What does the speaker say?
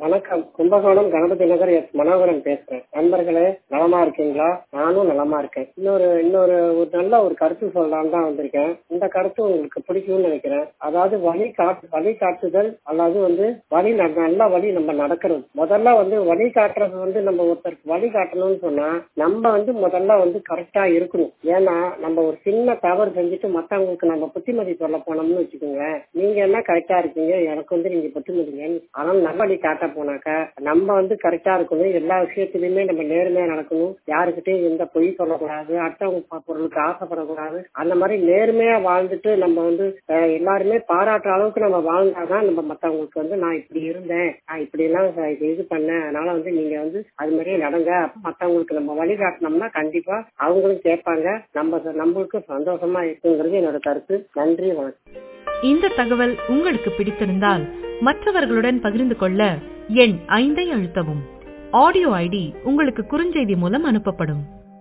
வணக்கம் கும்பகோணம் கணபதி நகர் எஸ் மனோகரன் பேசுறேன் நண்பர்களே நலமா இருக்கீங்களா நானும் நலமா இருக்கேன் இன்னொரு இன்னொரு ஒரு நல்ல ஒரு கருத்து சொல்லலாம்னு தான் வந்திருக்கேன் இந்த கருத்து உங்களுக்கு பிடிக்கும்னு நினைக்கிறேன் அதாவது வழி காட்டு வழி காட்டுதல் அதாவது வந்து வழி ந- நல்ல வழி நம்ம நடக்கிறது முதல்ல வந்து வழி காட்டுறது வந்து நம்ம ஒருத்தருக்கு வழி காட்டணும்னு சொன்னா நம்ம வந்து முதல்ல வந்து கரெக்டா இருக்கணும் ஏன்னா நம்ம ஒரு சின்ன தவறு செஞ்சுட்டு மத்தவங்களுக்கு நம்ம புத்திமதி சொல்ல போனோம்னு வச்சுக்கோங்களேன் நீங்க என்ன கரெக்டா இருக்கீங்க எனக்கு வந்து நீங்க புத்திமதிங்க ஆனால் நல்ல வழி காட்ட போனாக்கா நம்ம வந்து கரெக்டா இருக்கணும் எல்லா விஷயத்திலுமே நம்ம நேர்மையா நடக்கணும் யாருக்கிட்டையும் எந்த பொய் சொல்லக்கூடாது அடுத்தவங்க ப- பொருளுக்கு ஆசைப்படக்கூடாது அந்த மாதிரி நேர்மையா வாழ்ந்துட்டு நம்ம வந்து அஹ், எல்லாருமே பாராட்டுற அளவுக்கு நம்ம வாழ்ந்தாதான் நம்ம மத்தவங்களுக்கு வந்து நான் இப்படி இருந்தேன் நான் இப்படி எல்லாம் ச- இது இது பண்ணேன் அதனால வந்து நீங்க வந்து அது மாதிரியே நடங்க அப்ப மத்தவங்களுக்கு நம்ம வழிகாட்டினோம்னா கண்டிப்பா அவங்களும் கேட்பாங்க நம்ம ச- நம்மளுக்கும் சந்தோஷமா இருக்குங்கிறது என்னோட கருத்து நன்றி வணக்கம் இந்த தகவல் உங்களுக்கு பிடித்திருந்தால் மற்றவர்களுடன் பகிர்ந்து கொள்ள எண் ஐந்தை அழுத்தவும் ஆடியோ ஐடி உங்களுக்கு குறுஞ்செய்தி மூலம் அனுப்பப்படும்